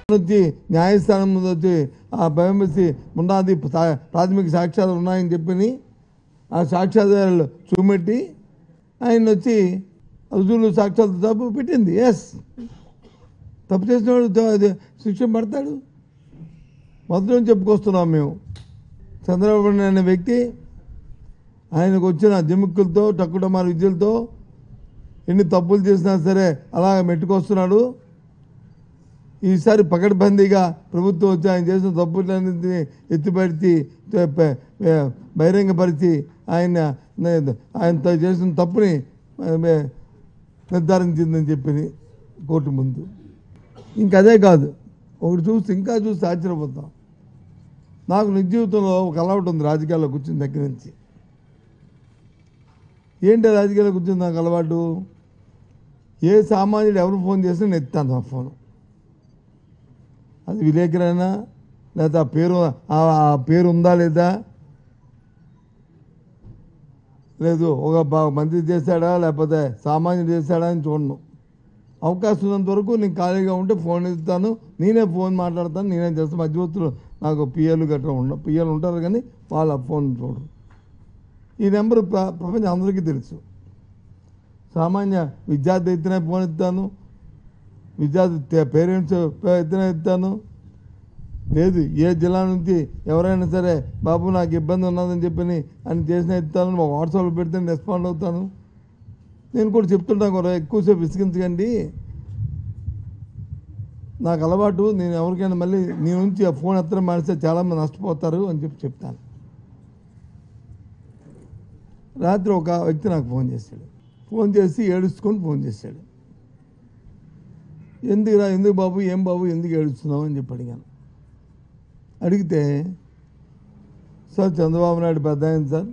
వచ్చి న్యాయస్థానం ముందు వచ్చి ఆ భయమేసి ఉన్నది సా- ప్రాథమిక సాక్ష్యాలు ఉన్నాయని చెప్పి ఆ సాక్ష్యాధారాలు చూపెట్టి ఆయన వచ్చి రుజువులు సాక్ష్యాలతో తప్పు పెట్టింది ఎస్ తప్పు చేసినవాడు ద- అది శిక్ష పడతాడు మొదటి నుంచి చెప్పుకొస్తున్నాం మేము చంద్రబాబు నాయుడు అనే వ్యక్తి ఆయనకు వచ్చిన జిమ్ముక్కులతో టక్కుటమాల విద్యలతో ఎన్ని తప్పులు చేసినా సరే అలా మెట్టుకొస్తున్నాడు ఈసారి పకడ్బందీగా ప్రభుత్వం వచ్చి ఆయన చేసిన తప్పులన్నింటినీ ఎత్తిపరిచి తే- ప- ఏ- బహిరంగపరిచి ఆయన ఆయన త- చేసిన తప్పుని ఆ, మే- నిర్ధారించిందని చెప్పి కోర్టు ముందు ఇంకా అదే కాదు ఒకటి చూసి ఇంకా చూసి ఆశ్చర్యపోతాం నాకు నిజ జీవితంలో ఒక అలవాటు ఉంది రాజకీయాల్లో కూర్చున్న దగ్గర నుంచి ఏంటి రాజకీయాల్లో కూర్చుని నాకు అలవాటు ఏ సామాన్యుడు ఎవరు ఫోన్ చేసినా నేను ఎత్తాను ఆ ఫోన్ అది విలేకరైనా లేదా ఆ పేరు ఆ ఆ పేరు ఉందా లేదా లేదు ఒక బ- మంత్రి చేశాడా లేకపోతే సామాన్యుడు చేశాడా అని చూడను అవకాశం ఉన్నంత వరకు నేను ఖాళీగా ఉంటే ఫోన్ ఇస్తాను నేనే ఫోన్ మాట్లాడతాను నేనే చేస్తాను మధ్యవర్తులు నాకు పిఎలు గట్రా ఉండ పిఎలు ఉంటారు కానీ వాళ్ళ ఫోన్ చూడరు ఈ నెంబర్ ప్ర ప్రపంచం అందరికీ తెలుసు సామాన్య విద్యార్థి ఎత్తున ఫోన్ ఇస్తాను విద్యార్థి పేరెంట్స్ ఎత్తున ఇస్తాను లేదు ఏ జిల్లా నుంచి ఎవరైనా సరే బాబు నాకు ఇబ్బంది ఉన్నదని చెప్పని అని చేసిన ఇస్తాను మా వాట్సాప్లో పెడితే రెస్పాండ్ అవుతాను నేను కూడా చెప్తుంటాను కూడా ఎక్కువసేపు విసిగించకండి నాకు అలవాటు నేను ఎవరికైనా మళ్ళీ నీ నుంచి ఆ ఫోన్ ఎత్తడం మానేస్తే చాలామంది నష్టపోతారు అని చెప్పి చెప్తాను రాత్రి ఒక వ్యక్తి నాకు ఫోన్ చేశాడు ఫోన్ చేసి ఏడుచుకొని ఫోన్ చేశాడు ఎందుకురా ఎందుకు బాబు ఏం బాబు ఎందుకు ఏడుస్తున్నావు అని చెప్పి అడిగాను అడిగితే సార్ చంద్రబాబు నాయుడు పెద్ద ఆయన సార్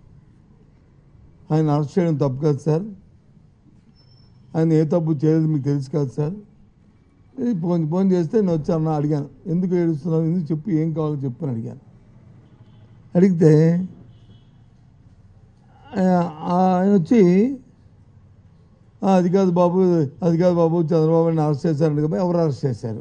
ఆయన అరెస్ట్ చేయడం తప్పు కాదు సార్ ఆయన ఏ తప్పు చేయలేదు మీకు తెలుసు కాదు సార్ ఇది ఫోన్ ఫోన్ చేస్తే నేను వచ్చాను అడిగాను ఎందుకు ఏడుస్తున్నావు ఎందుకు చెప్పు ఏం కావాలో చెప్పు అని అడిగాను అడిగితే ఆ- ఆయన వచ్చి "ఆ, అది కాదు బాబు అది కాదు బాబు చంద్రబాబు నాయుడు అరెస్ట్ చేశారంట కదా ఎవరు అరెస్ట్ చేశారు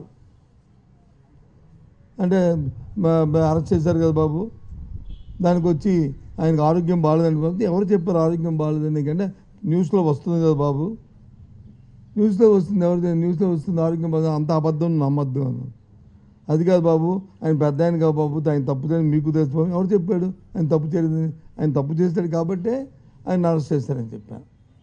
అంటే మ- మ- అరెస్ట్ చేశారు కదా బాబు దానికి వచ్చి ఆయనకు ఆరోగ్యం బాగాలేదని ఎవరు చెప్పారు ఆరోగ్యం బాగాలేదని అంటే న్యూస్లో వస్తుంది కదా బాబు న్యూస్లో వస్తుంది ఎవరు న్యూస్లో వస్తుంది ఆరోగ్యం బాగా అంత అబద్ధం నమ్మద్దు అని అది కాదు బాబు ఆయన పెద్ద ఆయన కాదు బాబు ఆయన తప్పు చేయని మీకు తెలుసు బాబు ఎవరు చెప్పాడు ఆయన తప్పు చేయలేదు ఆయన తప్పు చేస్తాడు కాబట్టే ఆయన అరెస్ట్ చేశారని చెప్పాను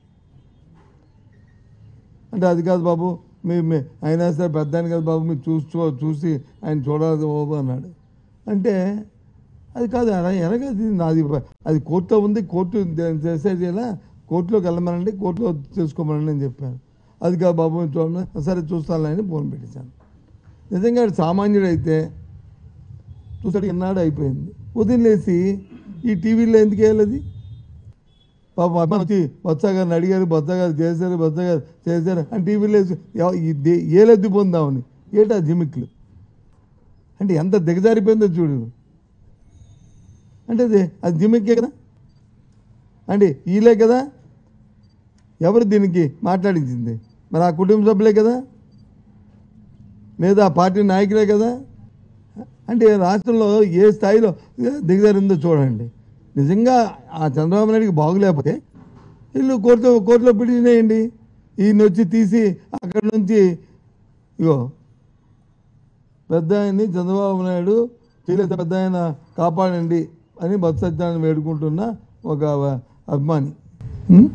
అంటే అది కాదు బాబు మీ మీ అయినా సరే పెద్ద ఆయన కాదు బాబు మీరు చూసుకో చూసి ఆయన చూడాలి బాబు అన్నాడు అంటే అది కాదు అలా ఎనగది నాది అది కోర్టులో ఉంది కోర్టు చేసేలా కోర్టులోకి వెళ్ళమనండి కోర్టులో చేసుకోమనండి అని చెప్పాను అది కాదు బాబు చూడమని సరే చూస్తాను అని ఫోన్ పెట్టేశాను నిజంగా వాడు సామాన్యుడు అయితే చూసాడు ఎన్నాడు అయిపోయింది ఉదయం లేచి ఈ టీవీలో ఎందుకు వేయాలది పాపం అమ్మ వచ్చి బొత్స గారిని అడిగారు బొత్స గారు చేశారు బొత్స గారు చేశారు అని టీవీలో వేసి ఎవ- ఈ దే- ఏ లబ్ధి పొందామని ఏటా జిమిక్లు అంటే ఎంత దిగజారిపోయిందో చూడు అంటే అది అది జిమిక్కే కదా అంటే వీలే కదా ఎవరు దీనికి మాట్లాడించింది మరి ఆ కుటుంబ సభ్యులే కదా లేదా ఆ పార్టీ నాయకులే కదా అంటే రాష్ట్రంలో ఏ స్థాయిలో దిగజారిందో చూడండి నిజంగా ఆ చంద్రబాబు నాయుడికి బాగులేకపోతే వీళ్ళు కోర్టు కోర్టులో పిటిషన్ వేయండి ఈయన వచ్చి తీసి అక్కడి నుంచి ఇగో పెద్ద ఆయన్ని చంద్రబాబు నాయుడు చేయలేదు పెద్ద ఆయన కాపాడండి అని బొత్స సత్యాన్ని వేడుకుంటున్న ఒక అభిమాని ఉం?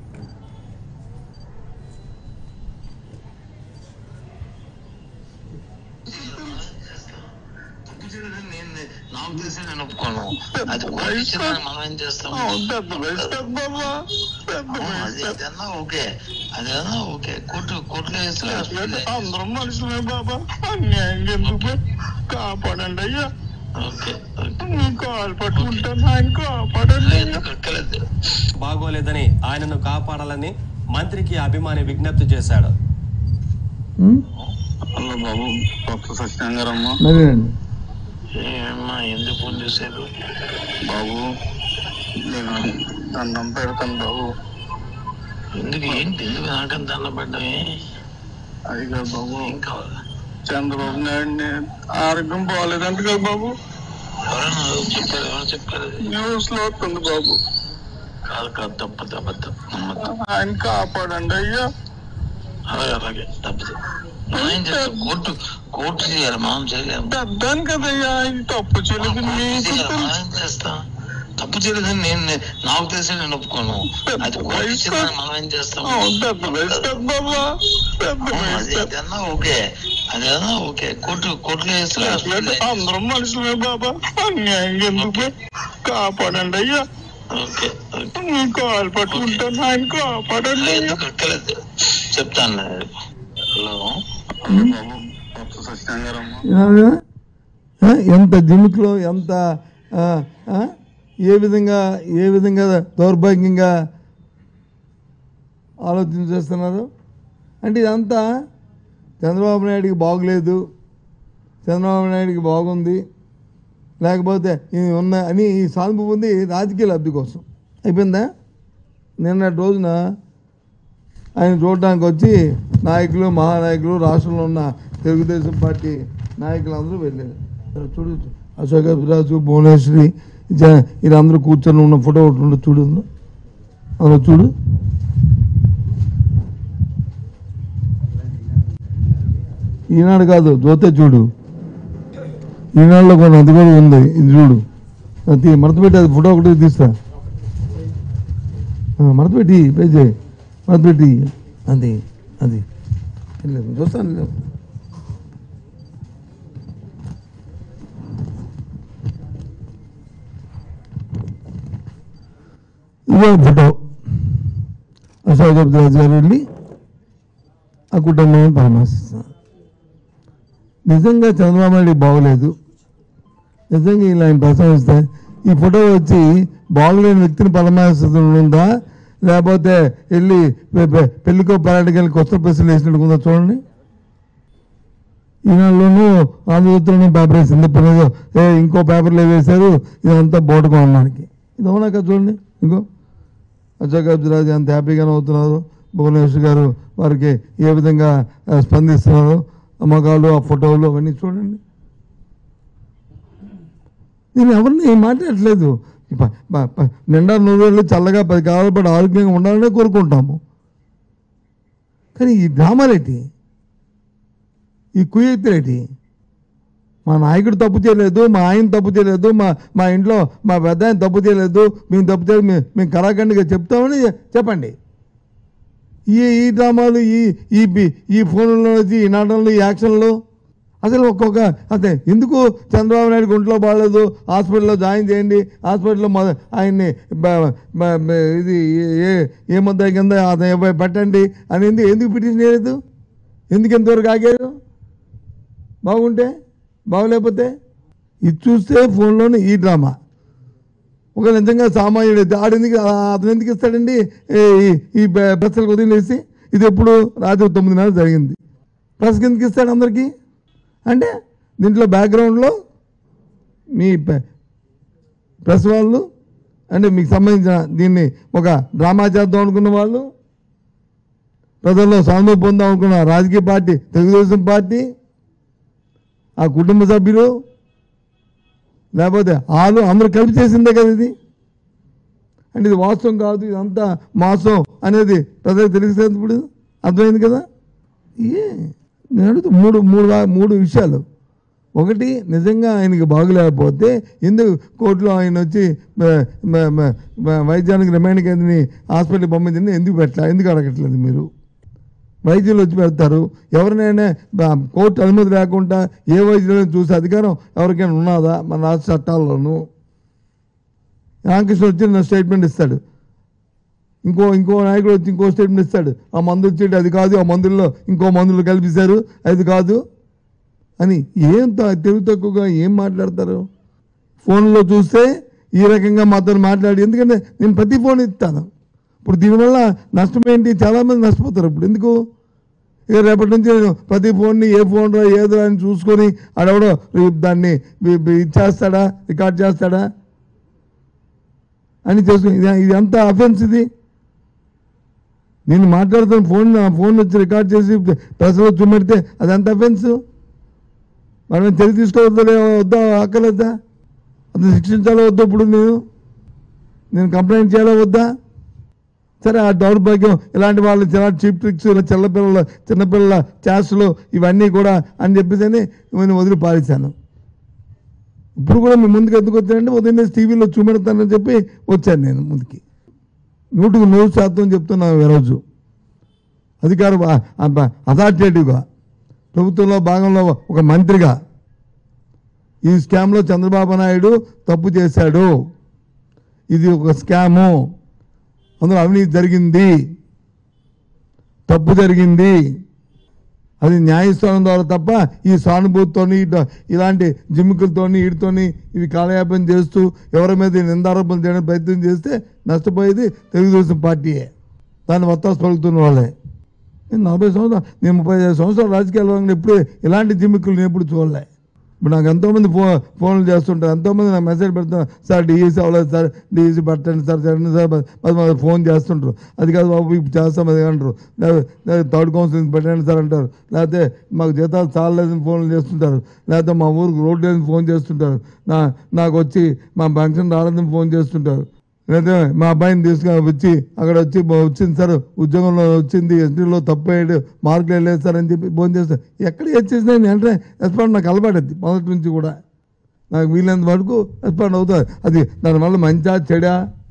నేను నాకు తెలిసి నేను ఒప్పుకోను అది కోరిచ్చిందని మనం ఏం చేస్తాం పెద్ద వయసు కదా బాబా పెద్ద అది అదన్నా ఓకే అదన్నా ఓకే కోర్టు కోర్టులో వేస్తే వయసు అందరం మనుషులే బాబా అన్యాయం ఎందుకు కాపాడండి అయ్యా ఓకే ఓకే నీ కాలు పట్టుకుంటాను ఆయన కాపాడండి అయ్యా ఎందుకు ఎక్కలేదు బాగోలేదని ఆయనను కాపాడాలని మంత్రికి అభిమాని విజ్ఞప్తి చేశాడు ఉం? హలో బాబు కొత్త సత్యంగారమ్మ మరేనండి ఏమ్మా ఎందుకు ఫోన్ చేశారు బాబు నేను దండం పెడతాను బాబు ఎందుకు ఏంటి ఎందుకు నాకంత దండ పడ్డామే అది కాదు బాబు ఏం కావాలి చంద్రబాబు నాయుడిని ఆరోగ్యం బాగాలేదంట కదా బాబు ఎవరైనా చెప్పారు ఎవరు చెప్పారు అది? న్యూస్ లో వస్తుంది బాబు కాదు కాదు తప్పదు అబద్ధం నమ్మద్దు ఆయన కాపాడండి అయ్యా అలాగే అలాగే తప్పదు మనం ఏం చేస్తాం కోర్టు కోర్టు చేయాలి మనం చేయలేము పెద్దాను కదయ్యా ఆయన తప్పు చేయలేదు కోర్టు నీకు చేయాలి, మనం తెలుసు. ఏం చేస్తాం తప్పు చేయలేదని నేను నే- నాకు తెలిసి నేను ఒప్పుకోను అది కోర్టు చేయాలని మనం ఏం చేస్తాం అవును, పెద్ద వయసు కదా బాబా పెద్ద అవును, వయసు అది అదన్నా ఓకే అదన్నా ఓకే కోర్టు కోర్టులో వేస్తే అట్లయితే అందరం మనుషులే బాబా అన్యాయం ఎందుకు కాపాడండి అయ్యా ఓకే ఓకే నీ కాలు పట్టుకుంటాను ఆయన కాపాడండి అయ్యా ఎందుకు ఎక్కలేదు చెప్తాను హలో బాబు కొత్త సత్యంగారమ్మ వినాలి కదా? ఆ, ఎంత జిమిక్లో ఎంత ఆ, ఆ, ఏ విధంగా ఏ విధంగా దౌర్భాగ్యంగా ఆలోచన చేస్తున్నారు అంటే ఇదంతా చంద్రబాబు నాయుడికి బాగలేదు చంద్రబాబు నాయుడికి బాగుంది లేకపోతే ఇది ఉన్న అని ఈ సానుభూతి ఉంది రాజకీయ లబ్ధి కోసం అయిపోయిందా నిన్నటి రోజున ఆయన చూడడానికి వచ్చి నాయకులు మహానాయకులు రాష్ట్రంలో ఉన్న తెలుగుదేశం పార్టీ నాయకులు అందరూ వెళ్ళారు చూడు అశోక్ అభిరాజు భువనేశ్వరి జ- వీళ్ళందరూ కూర్చొని ఉన్న ఫోటో ఒకటి ఉండదు చూడు అందులో చూడు ఈనాడు కాదు జ్యోతే చూడు ఈనాడులో కొన్ని అది కూడా ఉంది ఇది చూడు అది మడత పెట్టి అది ఫోటో ఒకటి తీస్తా ఆ, మడత పెట్టి పేజీ మడత పెట్టి అది అది లేదు, చూస్తాను లేదు. ఇదో ఫోటో అశోక్ అబ్దుల్ గారు వెళ్ళి ఆ కుటుంబాన్ని పరామర్శిస్తున్నారు నిజంగా చంద్రబాబు నాయుడు బాగోలేదు నిజంగా ఇలా ఆయన ప్రశంసిస్తే ఈ ఫోటో వచ్చి బాగలేని వ్యక్తిని పరామర్శించడం ఉందా లేకపోతే వెళ్ళి పె- పె- పెళ్లికో పర్యాటకి వెళ్ళి కొత్త ప్రశ్నలు వేసినట్టు ఉందా చూడండి ఈనాడులోనూ ఆంధ్రజ్యోతిలోనూ పేపర్ వేసింది ఇప్పుడు ఏదో, ఏ ఇంకో పేపర్లో వేశారు ఇదంతా బోటకం అన్నానికి ఇది అవునా కదా చూడండి ఇంకో అశోక్ అబ్దురాజు ఎంత హ్యాపీగానే అవుతున్నారు భువనేశ్వర్ గారు వారికి ఏ విధంగా ఆ, స్పందిస్తున్నారు మగాళ్ళు ఆ ఫోటోలు అవన్నీ చూడండి నేను ఎవరిని మాట్లాడట్లేదు ప- ప- ప- నిండా నూరేళ్ళు చల్లగా పది కాలాల పాటు ఆరోగ్యంగా ఉండాలనే కోరుకుంటాము కానీ ఈ డ్రామాలేటి ఈ కుయుక్తులేటి మా నాయకుడు తప్పు చేయలేదు మా ఆయన తప్పు చేయలేదు మా మా ఇంట్లో మా పెద్ద ఆయన తప్పు చేయలేదు మేము తప్పు చేయలేదు మేము మేము కళాఖండిగా చెప్తామని చెప్పండి ఈ ఈ డ్రామాలు ఈ ఈ బి- ఈ ఫోన్లో వచ్చి ఈ నాటకంలో ఈ యాక్షన్లు అసలు ఒక్కొక్క అదే ఎందుకు చంద్రబాబు నాయుడు ఒంట్లో బాగాలేదు హాస్పిటల్లో జాయిన్ చేయండి హాస్పిటల్లో మొద ఆయన్ని బ- బ- బ- ఇది ఏ ఏ ముద్ద కింద అతను పెట్టండి అని ఎందుకు ఎందుకు పిటిషన్ చేయలేదు ఎందుకు ఎంతవరకు ఆగారు బాగుంటే బాగలేకపోతే ఇది చూస్తే ఫోన్లోనే ఈ డ్రామా ఒక నిజంగా సామాన్యుడు అయితే ఆడెందుకు ఆ- అతను ఎందుకు ఇస్తాడండి ఏ- ఈ- ఈ బస్సులకు వదిలేసి ఇది ఎప్పుడు రాత్రి తొమ్మిదిన్నర జరిగింది ప్రెస్కి ఎందుకు ఇస్తాడు అందరికీ అంటే దీంట్లో బ్యాక్గ్రౌండ్లో మీ పె- ప్రెస్ వాళ్ళు అంటే మీకు సంబంధించిన దీన్ని ఒక డ్రామా చేద్దాం అనుకున్న వాళ్ళు ప్రజల్లో సానుభూతి పొందాం అనుకున్న రాజకీయ పార్టీ తెలుగుదేశం పార్టీ ఆ కుటుంబ సభ్యులు లేకపోతే వాళ్ళు అందరూ కలిపి చేసిందే కదా ఇది అంటే ఇది వాస్తవం కాదు ఇదంతా మోసం అనేది ప్రజలకు తెలిసేది ఇప్పుడు అర్థమైంది కదా ఏ నేను అడుగుతా మూడు మూడు వా- మూడు విషయాలు ఒకటి నిజంగా ఆయనకి బాగులేకపోతే ఎందుకు కోర్టులో ఆయన వచ్చి మ- మ- మ- మ- వైద్యానికి రిమైండ్ కేంద్రని హాస్పిటల్కి పంపించింది ఎందుకు పెట్టలే ఎందుకు అడగట్లేదు మీరు వైద్యులు వచ్చి పెడతారు ఎవరినైనా బ- కోర్టు అనుమతి లేకుండా ఏ వైద్యులను చూసే అధికారం ఎవరికైనా ఉన్నదా మన రాష్ట్ర చట్టాల్లోనూ రామకృష్ణ వచ్చి నా స్టేట్మెంట్ ఇస్తాడు ఇంకో ఇంకో నాయకుడు వచ్చి ఇంకో స్టేట్మెంట్ ఇస్తాడు ఆ మందు వచ్చేటి అది కాదు ఆ మందుల్లో ఇంకో మందులు కల్పిస్తారు అది కాదు అని ఏం త- తెలుగు తక్కువగా ఏం మాట్లాడతారు ఫోన్లో చూస్తే ఈ రకంగా మాతో మాట్లాడి ఎందుకంటే నేను ప్రతి ఫోన్ ఇస్తాను ఇప్పుడు దీనివల్ల నష్టం ఏంటి చాలామంది నష్టపోతారు ఇప్పుడు ఎందుకు ఇక రేపటి నుంచి నేను ప్రతి ఫోన్ని ఏ ఫోన్ రా ఏదో అని చూసుకొని ఆడెవడో ఈ దాన్ని వి- వి- ఇచ్చేస్తాడా రికార్డ్ చేస్తాడా అని చేసుకుని ఇది ఇది ఎంత అఫెన్స్ ఇది నేను మాట్లాడుతున్న ఫోన్ నా ఫోన్ వచ్చి రికార్డ్ చేసి ప్రెస్లో చూపెడితే అది ఎంత అఫెన్స్ మనం తెలివి తీసుకోవద్దా వద్దా అక్కర్లేదా అతను శిక్షించాలో వద్దా ఇప్పుడు నేను నేను కంప్లైంట్ చేయాలా వద్దా సరే ఆ దౌర్భాగ్యం ఇలాంటి వాళ్ళు చాలా చీప్ ట్రిక్స్ ఇలా చిన్నపిల్లల చిన్నపిల్లల చేష్టలు ఇవన్నీ కూడా అని చెప్పేసి నేను వదిలి పారేశాను ఇప్పుడు కూడా మీ ముందుకు ఎందుకు వచ్చానంటే ఉదయం టీవీలో చూపెడతానని చెప్పి వచ్చాను నేను ముందుకి నూటికి నూరు శాతం చెప్తున్నాను ఈరోజు అధికార అథారిటేటివ్గా ప్రభుత్వంలో భాగంలో ఒక మంత్రిగా ఈ స్కామ్లో చంద్రబాబు నాయుడు తప్పు చేశాడు ఇది ఒక స్కాము అందులో అవినీతి జరిగింది తప్పు జరిగింది అది న్యాయస్థానం ద్వారా తప్ప ఈ సానుభూతితోని ఇట- ఇలాంటి జిమ్ముకలతోని వీటితోని ఇవి కాలయాపన చేస్తూ ఎవరి మీద నిందారోపణలు చేయడానికి ప్రయత్నం చేస్తే నష్టపోయేది తెలుగుదేశం పార్టీయే దాన్ని వత్తాసు పలుకుతున్న వాళ్ళే నేను నలభై సంవత్సరాలు నేను ముప్పై ఐదు సంవత్సరాలు రాజకీయాలు వాడిన ఎప్పుడు ఇలాంటి జిమ్మిక్కులు నేను ఎప్పుడు చూడలే ఇప్పుడు నాకు ఎంతోమంది ఫో ఫోన్లు చేస్తుంటారు ఎంతోమంది నాకు మెసేజ్ పెడుతున్నారు సార్ డిఈసీ అవ్వలేదు సార్ డిఈసీ పెట్టండి సార్ చెప్పండి సార్ పది మంది ఫోన్ చేస్తుంటారు అది కాదు బాబు ఇప్పుడు చేస్తాం అది అంటారు లేదా థర్డ్ కౌన్సిలింగ్ పెట్టండి సార్ అంటారు లేకపోతే మాకు జీతాలు చాలలేదని ఫోన్లు చేస్తుంటారు లేకపోతే మా ఊరికి రోడ్డు లేదని ఫోన్ చేస్తుంటారు నా నాకు వచ్చి మా ఫంక్షన్ రాలేదని ఫోన్ చేస్తుంటారు లేదా మా అబ్బాయిని తీసుకొని వచ్చి అక్కడ వచ్చి "బా- వచ్చింది సార్ ఉద్యోగంలో వచ్చింది ఎస్డీలో తప్పు అయ్యాడు మార్కులు వెళ్ళలేదు సార్ అని చెప్పి ఫోన్ చేస్తారు ఎక్కడ ఏది చేసినా నేను వెంటనే రెస్పాండ్ నాకు అలవాటది మొదటి నుంచి కూడా నాకు వీలైనంత వరకు రెస్పాండ్ అవుతుంది అది దానివల్ల మంచా చెడా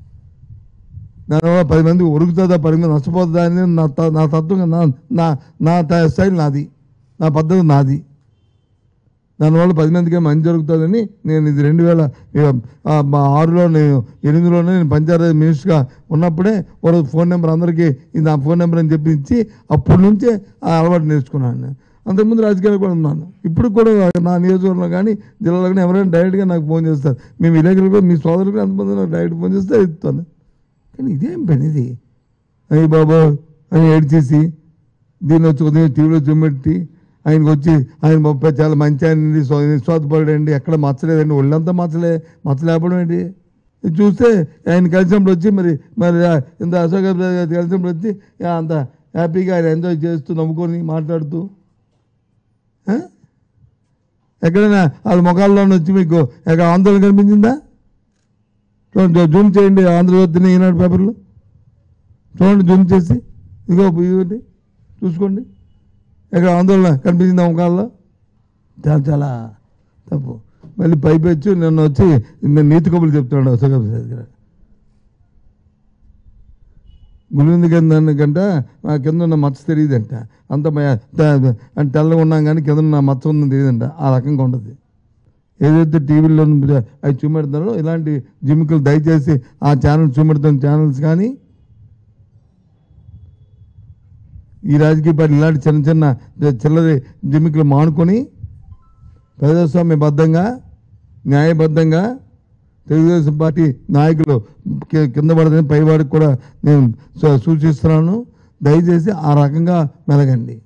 దానివల్ల పది మంది ఉరుకుతుందా పది మంది నష్టపోతుందా అని నా త- నా తత్వం నా నా నా త- స్టైల్ నాది నా పద్ధతి నాది దానివల్ల పది మందికి మంచి జరుగుతుందని నేను ఇది రెండు వేల ఇక, ఆ, మా ఆరులో నేను ఎనిమిదిలోనే నేను పంచాయతీ మినిస్టర్గా ఉన్నప్పుడే ఒక ఫోన్ నెంబర్ అందరికీ ఇది నా ఫోన్ నెంబర్ అని చెప్పి ఇచ్చి అప్పటి నుంచే ఆ అలవాటు నేర్చుకున్నాను నేను అంతకుముందు రాజకీయాలు కూడా ఉన్నాను ఇప్పుడు కూడా నా నియోజకవర్గంలో కానీ జిల్లాలో కానీ ఎవరైనా డైరెక్ట్గా నాకు ఫోన్ చేస్తారు మేము విలేకరులు కూడా మీ సోదరులు కూడా ఎంతమంది నాకు డైరెక్ట్ ఫోన్ చేస్తే ఇస్తాను కానీ ఇదేం పని ఇది అయ్యి బాబా అని ఏడ్చేసి దీన్ని వచ్చి ఉదయం టీవీలో చూపెట్టి ఆయనకు వచ్చి ఆయన ముప్పై చాలా మంచి ఆయన నిస్వార్థపడండి ఎక్కడ మచ్చలేదండి ఒళ్ళంతా మచ్చలే మచ్చలేపడం ఏంటి ఇది చూస్తే ఆయన కలిసినప్పుడు వచ్చి మరి మరి ఆ ఇంత అశోక్ గారు కలిసినప్పుడు వచ్చి ఆ అంత హ్యాపీగా ఆయన ఎంజాయ్ చేస్తూ నమ్ముకొని మాట్లాడుతూ ఆ? ఎక్కడైనా వాళ్ళ ముఖాల్లో వచ్చి మీకు ఎక్కడ ఆందోళన కనిపించిందా చూడండి జూమ్ చేయండి ఆంధ్రజ్యోతిని ఈనాడు పేపర్లో చూడండి జూమ్ చేసి ఇదిగో ఇదిగోండి చూసుకోండి ఎక్కడ ఆందోళన కనిపించింది ముఖాల్లో చాలా చాలా తప్పు మళ్ళీ పైపెచ్చు నిన్న వచ్చి నేను నీతి కబుర్లు చెప్తున్నాడు అశోక్ దగ్గర గులింది కింద కంట ఆ కింద ఉన్న మచ్చ తెలియదంట అంత మ- త- అంటే తెల్లగా ఉన్నాం కానీ కింద ఉన్న మచ్చ ఉందని తెలియదంట ఆ రకంగా ఉండదు ఏదైతే టీవీలో అవి చూపెడతారో ఇలాంటి జిమ్ముకలు దయచేసి ఆ ఛానల్ చూపెడుతున్న ఛానల్స్ కానీ ఈ రాజకీయ పార్టీ ఇలాంటి చిన్న చిన్న చిల్లరి జిమ్మికలు మానుకొని ప్రజాస్వామ్యబద్ధంగా న్యాయబద్ధంగా తెలుగుదేశం పార్టీ నాయకులు కి- కింద పడదని పైవాడికి కూడా నేను సూ- సూచిస్తున్నాను దయచేసి ఆ రకంగా మెలగండి